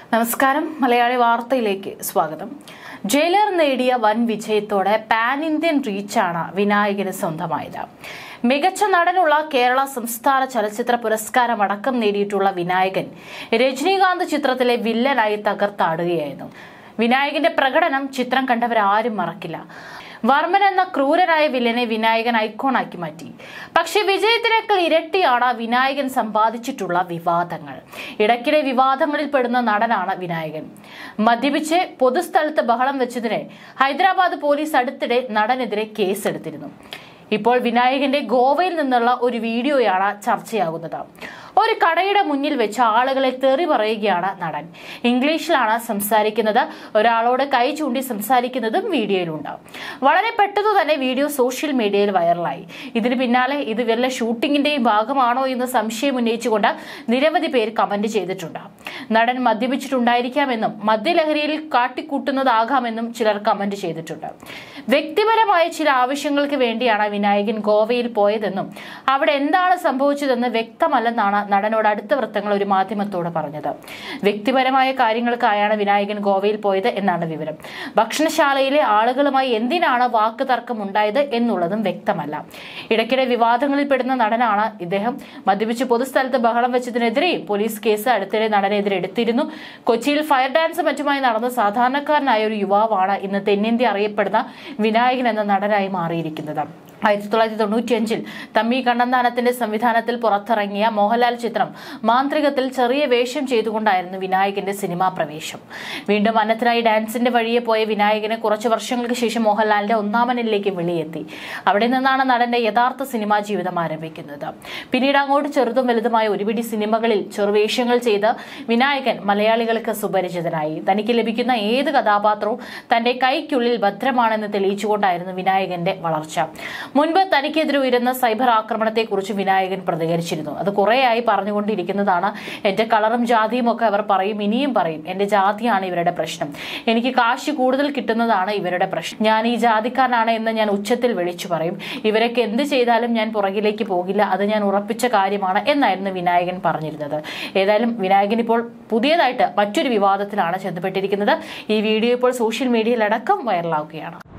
നമസ്കാരം മലയാളി വാർത്തയിലേക്ക് സ്വാഗതം ജയിലർ നേടിയ വൻ വിജയത്തോടെ പാൻ ഇന്ത്യൻ റീച്ചാണ് വിനായകന് സ്വന്തമായത് മികച്ച നടനുള്ള കേരള സംസ്ഥാന ചലച്ചിത്ര പുരസ്കാരം അടക്കം നേടിയിട്ടുള്ള വിനായകൻ രജനീകാന്ത് ചിത്രത്തിലെ വില്ലനായി തകർത്താടുകയായിരുന്നു വിനായകന്റെ പ്രകടനം ചിത്രം കണ്ടവരാരും മറക്കില്ല വർമ്മൻ എന്ന ക്രൂരനായ വില്ലനെ വിനായകൻ ഐക്കോണാക്കി മാറ്റി പക്ഷെ വിജയത്തിനേക്കാൾ ഇരട്ടിയാണ് വിനായകൻ സമ്പാദിച്ചിട്ടുള്ള വിവാദങ്ങൾ ഇടയ്ക്കിടെ വിവാദങ്ങളിൽ പെടുന്ന നടനാണ് വിനായകൻ മദ്യപിച്ച് പൊതുസ്ഥലത്ത് ബഹളം വെച്ചതിന് ഹൈദരാബാദ് പോലീസ് അടുത്തിടെ നടനെതിരെ കേസെടുത്തിരുന്നു ഇപ്പോൾ വിനായകന്റെ ഗോവയിൽ നിന്നുള്ള ഒരു വീഡിയോയാണ് ചർച്ചയാകുന്നത് ഒരു കടയുടെ മുന്നിൽ വെച്ച് ആളുകളെ തെറി പറയുകയാണ് നടൻ ഇംഗ്ലീഷിലാണ് സംസാരിക്കുന്നത് ഒരാളോട് കൈ ചൂണ്ടി സംസാരിക്കുന്നതും വീഡിയോയിലുണ്ട് വളരെ പെട്ടെന്ന് തന്നെ വീഡിയോ സോഷ്യൽ മീഡിയയിൽ വൈറലായി ഇതിന് പിന്നാലെ ഇത് വല്ല ഷൂട്ടിങ്ങിന്റെയും ഭാഗമാണോ എന്ന് സംശയം ഉന്നയിച്ചുകൊണ്ട് നിരവധി പേർ കമന്റ് ചെയ്തിട്ടുണ്ട് നടൻ മദ്യപിച്ചിട്ടുണ്ടായിരിക്കാമെന്നും മദ്യലഹരിയിൽ കാട്ടിക്കൂട്ടുന്നതാകാമെന്നും ചിലർ കമന്റ് ചെയ്തിട്ടുണ്ട് വ്യക്തിപരമായ ചില ആവശ്യങ്ങൾക്ക് വേണ്ടിയാണ് വിനായകൻ ഗോവയിൽ പോയതെന്നും അവിടെ എന്താണ് സംഭവിച്ചതെന്ന് വ്യക്തമല്ലെന്നാണ് നടനോട് അടുത്ത വൃത്തങ്ങൾ ഒരു മാധ്യമത്തോട് പറഞ്ഞത് വ്യക്തിപരമായ കാര്യങ്ങൾക്കായാണ് വിനായകൻ ഗോവയിൽ പോയത് എന്നാണ് വിവരം ഭക്ഷണശാലയിലെ ആളുകളുമായി എന്തിനാണ് വാക്ക് തർക്കം ഉണ്ടായത് എന്നുള്ളതും വ്യക്തമല്ല ഇടയ്ക്കിടെ വിവാദങ്ങളിൽ പെടുന്ന നടനാണ് ഇദ്ദേഹം മദ്യപിച്ച് പൊതുസ്ഥലത്ത് ബഹളം വെച്ചതിനെതിരെയും പോലീസ് കേസ് അടുത്തിടെ നടനെതിരെ എടുത്തിരുന്നു കൊച്ചിയിൽ ഫയർ ഡാൻസ് മറ്റുമായി നടന്ന സാധാരണക്കാരനായ ഒരു യുവാവാണ് ഇന്ന് തെന്നിന്ത്യ അറിയപ്പെടുന്ന വിനായകൻ എന്ന നടനായി മാറിയിരിക്കുന്നത് ആയിരത്തി തൊള്ളായിരത്തി തൊണ്ണൂറ്റിയഞ്ചിൽ തമ്മി കണ്ണന്താനത്തിന്റെ സംവിധാനത്തിൽ പുറത്തിറങ്ങിയ മോഹൻലാൽ ചിത്രം മാന്ത്രികത്തിൽ ചെറിയ വേഷം ചെയ്തുകൊണ്ടായിരുന്നു വിനായകന്റെ സിനിമാ പ്രവേശം വീണ്ടും അന്നത്തിനായി ഡാൻസിന്റെ വഴിയെ പോയ വിനായകന് കുറച്ചു വർഷങ്ങൾക്ക് ശേഷം മോഹൻലാലിന്റെ ഒന്നാമനിലേക്ക് വിളിയെത്തി അവിടെ നിന്നാണ് നടന്റെ യഥാർത്ഥ സിനിമാ ജീവിതം ആരംഭിക്കുന്നത് പിന്നീട് അങ്ങോട്ട് ചെറുതും വലുതുമായ ഒരുപിടി സിനിമകളിൽ ചെറുവേഷങ്ങൾ ചെയ്ത് വിനായകൻ മലയാളികൾക്ക് സുപരിചിതനായി തനിക്ക് ലഭിക്കുന്ന ഏത് കഥാപാത്രവും തന്റെ കൈക്കുള്ളിൽ ഭദ്രമാണെന്ന് തെളിയിച്ചുകൊണ്ടായിരുന്നു വിനായകന്റെ വളർച്ച മുൻപ് തനിക്കെതിരെ ഉയരുന്ന സൈബർ ആക്രമണത്തെക്കുറിച്ച് വിനായകൻ പ്രതികരിച്ചിരുന്നു അത് കുറേയായി പറഞ്ഞുകൊണ്ടിരിക്കുന്നതാണ് എന്റെ കളറും ജാതിയും ഒക്കെ അവർ പറയും ഇനിയും പറയും എന്റെ ജാതിയാണ് ഇവരുടെ പ്രശ്നം എനിക്ക് കാശ് കൂടുതൽ കിട്ടുന്നതാണ് ഇവരുടെ പ്രശ്നം ഞാൻ ഈ ജാതിക്കാരനാണ് എന്ന് ഞാൻ ഉച്ചത്തിൽ വിളിച്ചു പറയും ഇവരൊക്കെ എന്ത് ചെയ്താലും ഞാൻ പുറകിലേക്ക് പോകില്ല അത് ഞാൻ ഉറപ്പിച്ച കാര്യമാണ് എന്നായിരുന്നു വിനായകൻ പറഞ്ഞിരുന്നത് ഏതായാലും വിനായകൻ ഇപ്പോൾ പുതിയതായിട്ട് മറ്റൊരു വിവാദത്തിലാണ് ചെന്നപ്പെട്ടിരിക്കുന്നത് ഈ വീഡിയോ ഇപ്പോൾ സോഷ്യൽ മീഡിയയിലടക്കം വൈറലാവുകയാണ്